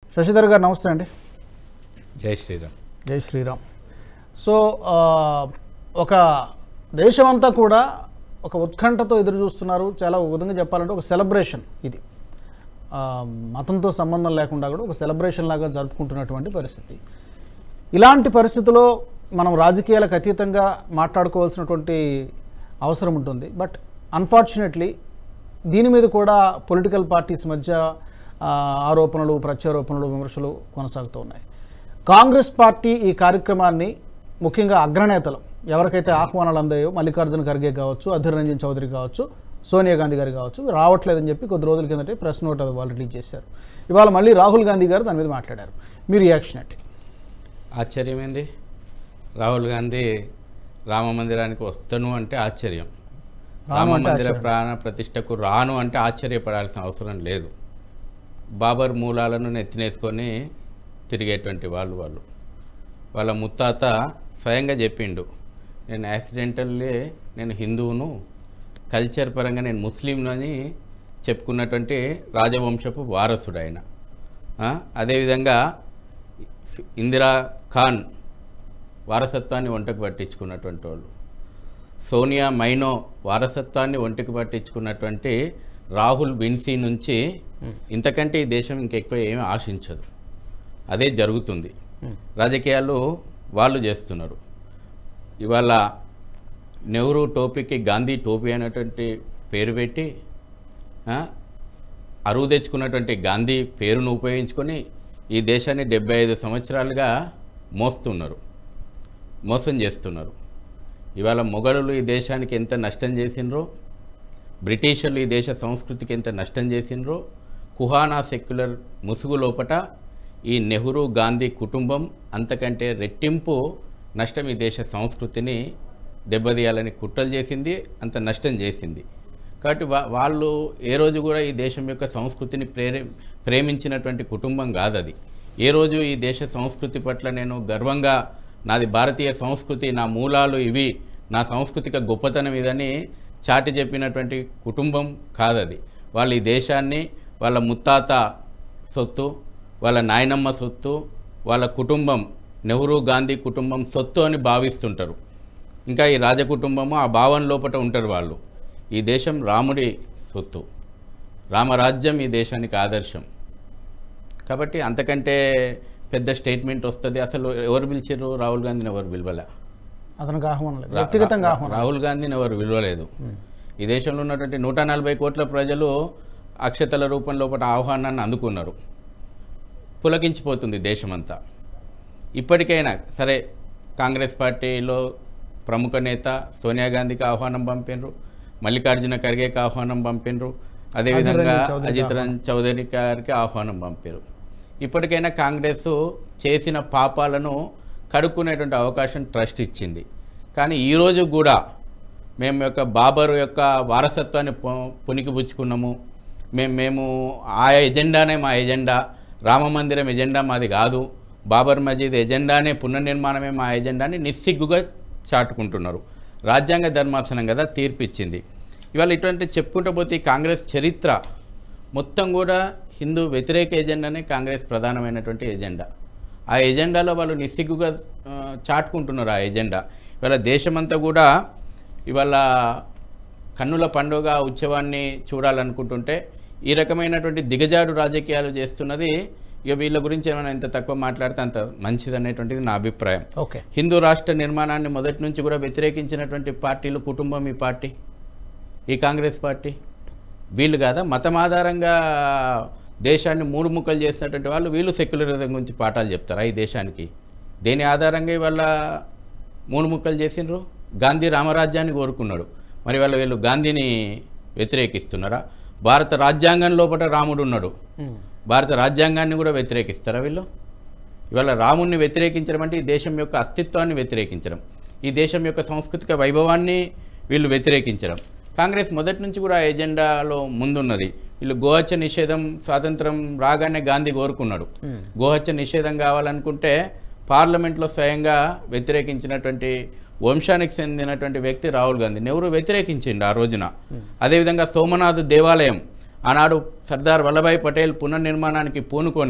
శశిధర్ గారు నమస్తే అండి జై శ్రీరామ్ జై శ్రీరామ్ సో ఆ, ఒక దేశమంతా కూడా ఒక ఉత్కంఠతో ఎదురు చూస్తున్నారు చాలా ఒక విధంగా చెప్పాలంటే ఒక సెలబ్రేషన్ ఇది ఆ, మతంతో సంబంధం లేకుండా కూడా ఒక సెలబ్రేషన్ లాగా జరుపుకుంటున్నటువంటి పరిస్థితి ఇలాంటి పరిస్థితిలో మనం రాజకీయాలకు అతీతంగా మాట్లాడుకోవాల్సినటువంటి అవసరం ఉంటుంది బట్ అన్ఫార్చునేట్లీ దీని మీద కూడా పొలిటికల్ పార్టీస్ మధ్య ఆ, ఆరోపణలు ప్రత్యారోపణలు విమర్శలు కొనసాగుతూ ఉన్నాయి కాంగ్రెస్ పార్టీ ఈ కార్యక్రమాన్ని ముఖ్యంగా అగ్రనేతలు ఎవరికైతే ఆహ్వానాలు అందాయో మల్లికార్జున ఖర్గే కావచ్చు అధీర్ రంజన్ చౌదరి కావచ్చు సోనియా గాంధీ గారు కావచ్చు రావట్లేదని చెప్పి కొద్ది రోజుల కిందటే ప్రెస్ నోట్ అది వాళ్ళు రిలీజ్ చేశారు ఇవాళ మళ్ళీ రాహుల్ గాంధీ గారు దాని మీద మాట్లాడారు మీ రియాక్షన్ ఏంటి ఆశ్చర్యం ఏంది రాహుల్ గాంధీ రామ మందిరానికి వస్తాను అంటే ఆశ్చర్యం రాను రామ అంటే మందిర ఆశ్చర్యం. ప్రాణ ప్రతిష్టకు రాను అంటే ఆశ్చర్యపడాల్సిన అవసరం లేదు బాబర్ మూలాలను నెత్తినేసుకొని తిరిగేటువంటి వాళ్ళు వాళ్ళు వాళ్ళ ముత్తాత స్వయంగా చెప్పిండు నేను యాక్సిడెంటల్లీ నేను హిందువును కల్చర్ పరంగా నేను ముస్లింలని చెప్పుకున్నటువంటి రాజవంశపు వారసుడు ఆయన ఆ, అదేవిధంగా ఇందిరా ఖాన్ వారసత్వాన్ని వంటకు పట్టించుకున్నటువంటి వాళ్ళు సోనియా మైనో వారసత్వాన్ని ఒంటికి పట్టించుకున్నటువంటి రాహుల్ విన్సీ నుంచి ఇంతకంటే ఈ దేశం ఇంకెక్కువ ఏమీ ఆశించదు అదే జరుగుతుంది రాజకీయాలు వాళ్ళు చేస్తున్నారు ఇవాళ నెహ్రూ టోపీకి గాంధీ టోపీ అనేటువంటి పేరు పెట్టి ఆ, అరువు తెచ్చుకున్నటువంటి గాంధీ పేరును ఉపయోగించుకొని ఈ దేశాన్ని డెబ్బై ఐదు సంవత్సరాలుగా మోస్తున్నారు మోసం చేస్తున్నారు ఇవాళ మొఘలులు ఈ దేశానికి ఎంత నష్టం చేసినరో బ్రిటిషర్లు ఈ దేశ సంస్కృతికి ఎంత నష్టం చేసినరో కుహానా సెక్యులర్ ముసుగు లోపట ఈ నెహ్రూ గాంధీ కుటుంబం అంతకంటే రెట్టింపు నష్టం ఈ దేశ సంస్కృతిని దెబ్బతీయాలని కుట్రలు చేసింది అంత నష్టం చేసింది కాబట్టి వా వాళ్ళు ఏ రోజు కూడా ఈ దేశం యొక్క సంస్కృతిని ప్రేరే ప్రేమించినటువంటి కుటుంబం కాదు అది ఏ రోజు ఈ దేశ సంస్కృతి పట్ల నేను గర్వంగా నాది భారతీయ సంస్కృతి నా మూలాలు ఇవి నా సాంస్కృతిక గొప్పతనం ఇదని చాటి చెప్పినటువంటి కుటుంబం కాదది వాళ్ళు ఈ దేశాన్ని వాళ్ళ ముత్తాత సొత్తు వాళ్ళ నాయనమ్మ సొత్తు వాళ్ళ కుటుంబం నెహ్రూ గాంధీ కుటుంబం సొత్తు అని భావిస్తుంటారు ఇంకా ఈ రాజకుటుంబము ఆ భావన లోపల ఉంటారు వాళ్ళు ఈ దేశం రాముడి సొత్తు రామరాజ్యం ఈ దేశానికి ఆదర్శం కాబట్టి అంతకంటే పెద్ద స్టేట్మెంట్ వస్తుంది అసలు ఎవరు పిలిచారు రాహుల్ గాంధీని ఎవరు పిలవలే అతనికి ఆహ్వానం లేదు రా- వ్యక్తిగతంగా రా- ఆహ్వానం రాహుల్ గాంధీని ఎవరు విలువలేదు ఈ దేశంలో ఉన్నటువంటి నూట నలభై కోట్ల ప్రజలు అక్షతల రూపం లోపల ఆహ్వానాన్ని అందుకున్నారు పులకించిపోతుంది దేశమంతా ఇప్పటికైనా సరే కాంగ్రెస్ పార్టీలో ప్రముఖ నేత సోనియా గాంధీకి ఆహ్వానం పంపినరు మల్లికార్జున ఖర్గేకి ఆహ్వానం పంపినరు అదేవిధంగా రంజన్ చౌదరికి అజిత్ రంజన్ చౌదరి గారికి ఆహ్వానం పంపారు ఇప్పటికైనా కాంగ్రెస్ చేసిన పాపాలను కడుక్కునేటువంటి అవకాశం ట్రస్ట్ ఇచ్చింది కానీ ఈరోజు కూడా మేము యొక్క బాబరు యొక్క వారసత్వాన్ని పు- పుణికిపుచ్చుకున్నాము మేము మేము ఆ ఎజెండానే మా ఎజెండా రామ మందిరం ఎజెండా మాది కాదు బాబర్ మజీద్ ఎజెండానే పునర్నిర్మాణమే మా ఎజెండాని నిస్సిగ్గుగా చాటుకుంటున్నారు రాజ్యాంగ ధర్మాసనం కదా తీర్పు ఇచ్చింది ఇవాళ ఇటువంటి చెప్పుకుంటూ పోతే ఈ కాంగ్రెస్ చరిత్ర మొత్తం కూడా హిందూ వ్యతిరేక ఎజెండానే కాంగ్రెస్ ప్రధానమైనటువంటి ఎజెండా ఆ ఎజెండాలో వాళ్ళు నిస్సిగ్గుగా ఆ, చాటుకుంటున్నారు ఆ ఎజెండా ఇవాళ దేశమంతా కూడా ఇవాళ కన్నుల పండుగ ఉత్సవాన్ని చూడాలనుకుంటుంటే ఈ రకమైనటువంటి దిగజాడు రాజకీయాలు చేస్తున్నది ఇక వీళ్ళ గురించి ఏమైనా ఎంత తక్కువ మాట్లాడితే అంత మంచిది అనేటువంటిది నా అభిప్రాయం ఓకే హిందూ రాష్ట్ర నిర్మాణాన్ని మొదటి నుంచి కూడా వ్యతిరేకించినటువంటి పార్టీలు కుటుంబం ఈ పార్టీ ఈ కాంగ్రెస్ పార్టీ వీళ్ళు కాదా మతం ఆధారంగా దేశాన్ని మూడు ముక్కలు చేసినటువంటి వాళ్ళు వీళ్ళు సెక్యులరిజం గురించి పాఠాలు చెప్తారా ఈ దేశానికి దేని ఆధారంగా ఇవాళ మూడు ముక్కలు చేసిండ్రు గాంధీ రామరాజ్యాన్ని కోరుకున్నాడు మరి వాళ్ళ వీళ్ళు గాంధీని వ్యతిరేకిస్తున్నారా భారత రాజ్యాంగం లోపల రాముడు ఉన్నాడు ఉమ్. భారత రాజ్యాంగాన్ని కూడా వ్యతిరేకిస్తారా వీళ్ళు ఇవాళ రాముణ్ణి వ్యతిరేకించడం అంటే ఈ దేశం యొక్క అస్తిత్వాన్ని వ్యతిరేకించడం ఈ దేశం యొక్క సాంస్కృతిక వైభవాన్ని వీళ్ళు వ్యతిరేకించడం కాంగ్రెస్ మొదటి నుంచి కూడా ఆ ఎజెండాలో ముందున్నది వీళ్ళు గోహత్య నిషేధం స్వాతంత్రం రాగానే గాంధీ కోరుకున్నాడు ఉమ్. గోహత్య నిషేధం కావాలనుకుంటే పార్లమెంట్లో స్వయంగా వ్యతిరేకించినటువంటి వంశానికి చెందినటువంటి వ్యక్తి రాహుల్ గాంధీ నెహ్రూ వ్యతిరేకించిండు ఆ రోజున అదేవిధంగా సోమనాథ్ దేవాలయం ఆనాడు సర్దార్ వల్లభాయ్ పటేల్ పునర్నిర్మాణానికి పూనుకొని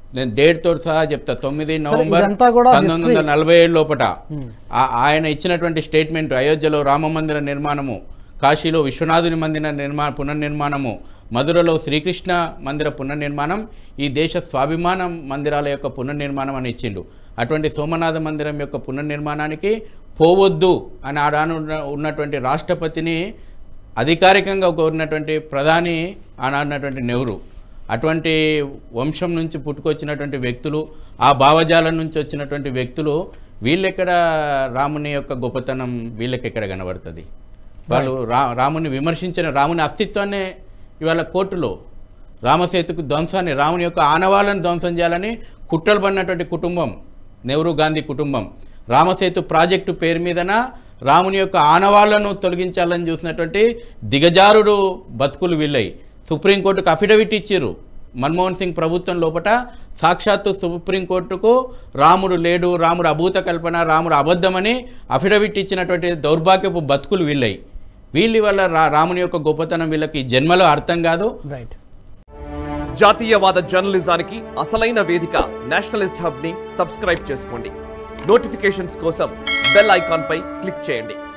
నేను డేట్ తోటి సహా చెప్తా తొమ్మిది నవంబర్ ఇదంతా కూడా పంతొమ్మిది వందల history. నలభై ఏడు లోపట ఆ- ఆయన ఇచ్చినటువంటి స్టేట్మెంట్ అయోధ్యలో రామ మందిర నిర్మాణము కాశీలో విశ్వనాథుని మందిర నిర్మాణ పునర్నిర్మాణము మధురలో శ్రీకృష్ణ మందిర పునర్నిర్మాణం ఈ దేశ స్వాభిమానం మందిరాల యొక్క పునర్నిర్మాణం అని ఇచ్చిండు అటువంటి సోమనాథ మందిరం యొక్క పునర్నిర్మాణానికి పోవద్దు అని ఆడాను ఉన్నటువంటి రాష్ట్రపతిని అధికారికంగా కోరినటువంటి ప్రధాని ఆనాడినటువంటి నెహ్రూ అటువంటి వంశం నుంచి పుట్టుకొచ్చినటువంటి వ్యక్తులు ఆ భావజాలం నుంచి వచ్చినటువంటి వ్యక్తులు వీళ్ళెక్కడ రాముని యొక్క గొప్పతనం వీళ్ళకెక్కడ కనబడుతుంది వాళ్ళు రా రాముని విమర్శించిన రాముని అస్తిత్వాన్ని ఇవాళ కోర్టులో రామసేతుకు ధ్వంసాన్ని రాముని యొక్క ఆనవాళ్ళను ధ్వంసం చేయాలని కుట్రలు పడినటువంటి కుటుంబం నెహ్రూ గాంధీ కుటుంబం రామసేతు ప్రాజెక్టు పేరు మీదన రాముని యొక్క ఆనవాళ్లను తొలగించాలని చూసినటువంటి దిగజారుడు బతుకులు వీళ్ళయి సుప్రీంకోర్టుకు అఫిడవిట్ ఇచ్చిర్రు మన్మోహన్ సింగ్ ప్రభుత్వం లోపట సాక్షాత్తు సుప్రీంకోర్టుకు రాముడు లేడు రాముడు అభూత కల్పన రాముడు అబద్ధమని అఫిడవిట్ ఇచ్చినటువంటి దౌర్భాగ్యపు బతుకులు వీళ్ళయి వీళ్ళ వల్ల రా రాముని యొక్క గొప్పతనం వీళ్ళకి జన్మలో అర్థం కాదు రైట్ జాతీయవాద జర్నలిజానికి అసలైన వేదిక నేషనలిస్ట్ హబ్ ని సబ్స్క్రైబ్ చేసుకోండి నోటిఫికేషన్స్ కోసం బెల్ ఐకాన్ పై క్లిక్ చేయండి